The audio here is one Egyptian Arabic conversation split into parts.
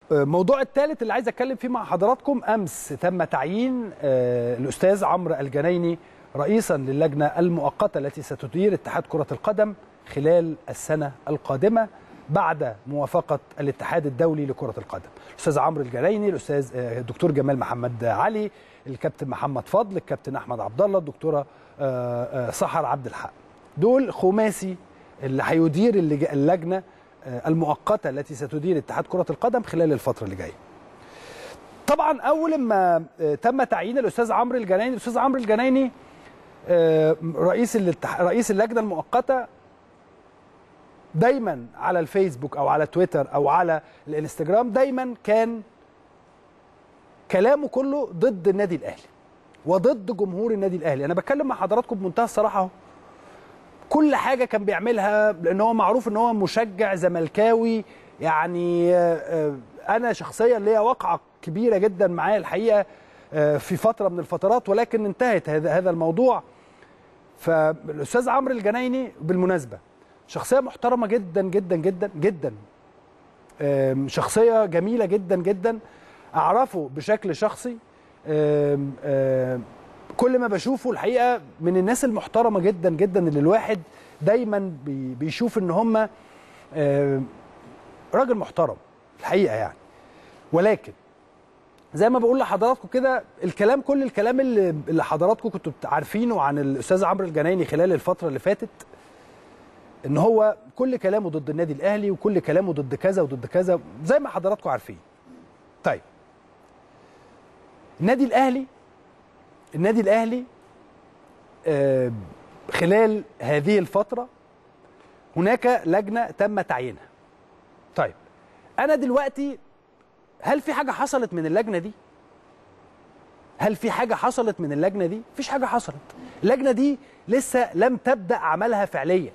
الموضوع الثالث اللي عايز اتكلم فيه مع حضراتكم امس تم تعيين الاستاذ عمرو الجنايني رئيسا للجنه المؤقته التي ستدير اتحاد كره القدم خلال السنه القادمه بعد موافقه الاتحاد الدولي لكره القدم الاستاذ عمرو الجنايني الاستاذ الدكتور جمال محمد علي الكابتن محمد فضل الكابتن احمد عبد الله الدكتوره سحر عبد الحق دول خماسي اللي هيدير اللجنه المؤقته التي ستدير اتحاد كره القدم خلال الفتره اللي جايه. طبعا اول ما تم تعيين الاستاذ عمرو الجنايني الاستاذ عمرو الجنايني رئيس رئيس اللجنه المؤقته دايما على الفيسبوك او على تويتر او على الانستجرام دايما كان كلامه كله ضد النادي الاهلي وضد جمهور النادي الاهلي انا بتكلم مع حضراتكم بمنتهى الصراحه اهو كل حاجه كان بيعملها لان هو معروف ان هو مشجع زملكاوي يعني انا شخصيا ليا واقعه كبيره جدا معاه الحقيقه في فتره من الفترات ولكن انتهت هذا الموضوع فالاستاذ عمرو الجنايني بالمناسبه شخصيه محترمه جدا جدا جدا جدا شخصيه جميله جدا جدا اعرفه بشكل شخصي كل ما بشوفه الحقيقه من الناس المحترمه جدا جدا اللي الواحد دايما بيشوف ان هم راجل محترم الحقيقه يعني ولكن زي ما بقول لحضراتكم كده الكلام كل الكلام اللي, اللي حضراتكم كنتوا عارفينه عن الاستاذ عمرو الجنايني خلال الفتره اللي فاتت ان هو كل كلامه ضد النادي الاهلي وكل كلامه ضد كذا وضد كذا زي ما حضراتكم عارفين طيب النادي الاهلي النادي الاهلي آه خلال هذه الفتره هناك لجنه تم تعيينها طيب انا دلوقتي هل في حاجه حصلت من اللجنه دي هل في حاجه حصلت من اللجنه دي مفيش حاجه حصلت اللجنه دي لسه لم تبدا عملها فعليا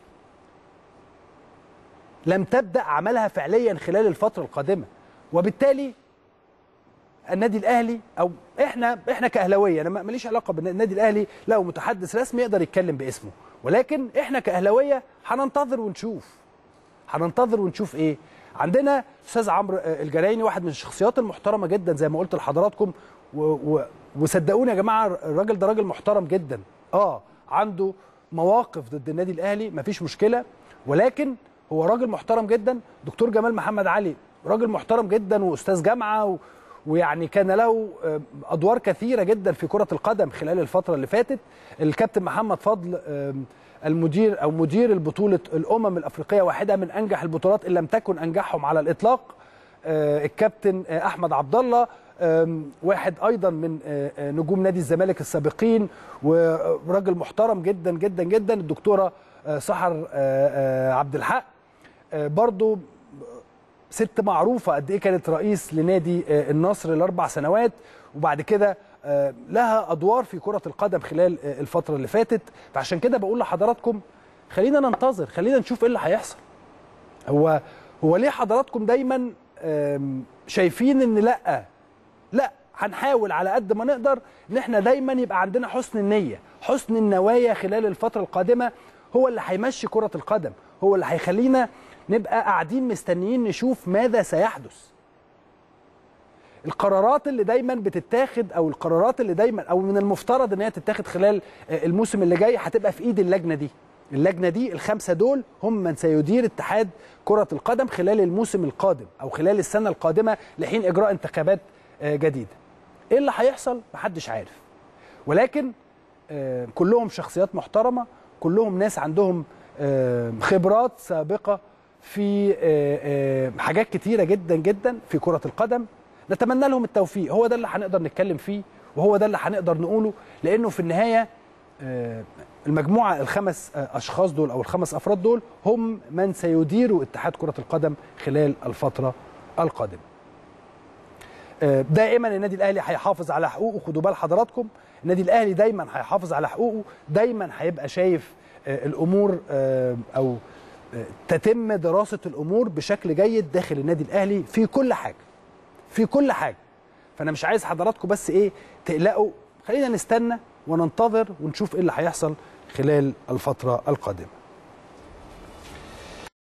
لم تبدا عملها فعليا خلال الفتره القادمه وبالتالي النادي الاهلي او احنا احنا كاهلاويه انا ماليش علاقه بالنادي الاهلي له متحدث رسمي يقدر يتكلم باسمه ولكن احنا كاهلاويه هننتظر ونشوف هننتظر ونشوف ايه عندنا استاذ عمرو الجرايني واحد من الشخصيات المحترمه جدا زي ما قلت لحضراتكم و... و... وصدقوني يا جماعه الراجل ده راجل محترم جدا اه عنده مواقف ضد النادي الاهلي مفيش مشكله ولكن هو راجل محترم جدا دكتور جمال محمد علي راجل محترم جدا واستاذ جامعه و... ويعني كان له ادوار كثيره جدا في كره القدم خلال الفتره اللي فاتت الكابتن محمد فضل المدير او مدير البطوله الامم الافريقيه واحده من انجح البطولات ان لم تكن انجحهم على الاطلاق الكابتن احمد عبد الله واحد ايضا من نجوم نادي الزمالك السابقين وراجل محترم جدا جدا جدا الدكتوره سحر عبد الحق برضو ست معروفه قد ايه كانت رئيس لنادي النصر لاربع سنوات وبعد كده لها ادوار في كره القدم خلال الفتره اللي فاتت فعشان كده بقول لحضراتكم خلينا ننتظر خلينا نشوف ايه اللي هيحصل هو هو ليه حضراتكم دايما شايفين ان لا لا هنحاول على قد ما نقدر ان احنا دايما يبقى عندنا حسن النيه حسن النوايا خلال الفتره القادمه هو اللي هيمشي كره القدم هو اللي هيخلينا نبقى قاعدين مستنيين نشوف ماذا سيحدث القرارات اللي دايما بتتاخد او القرارات اللي دايما او من المفترض ان هي تتاخد خلال الموسم اللي جاي هتبقى في ايد اللجنه دي اللجنه دي الخمسه دول هم من سيدير اتحاد كره القدم خلال الموسم القادم او خلال السنه القادمه لحين اجراء انتخابات جديده ايه اللي هيحصل محدش عارف ولكن كلهم شخصيات محترمه كلهم ناس عندهم خبرات سابقه في حاجات كتيره جدا جدا في كره القدم نتمنى لهم التوفيق هو ده اللي هنقدر نتكلم فيه وهو ده اللي هنقدر نقوله لانه في النهايه المجموعه الخمس اشخاص دول او الخمس افراد دول هم من سيديروا اتحاد كره القدم خلال الفتره القادمه دائما النادي الاهلي هيحافظ على حقوقه خدوا بال حضراتكم النادي الاهلي دايما هيحافظ على حقوقه دايما هيبقى شايف الامور او تتم دراسه الامور بشكل جيد داخل النادي الاهلي في كل حاجه في كل حاجه فانا مش عايز حضراتكم بس ايه تقلقوا خلينا نستنى وننتظر ونشوف ايه اللي هيحصل خلال الفتره القادمه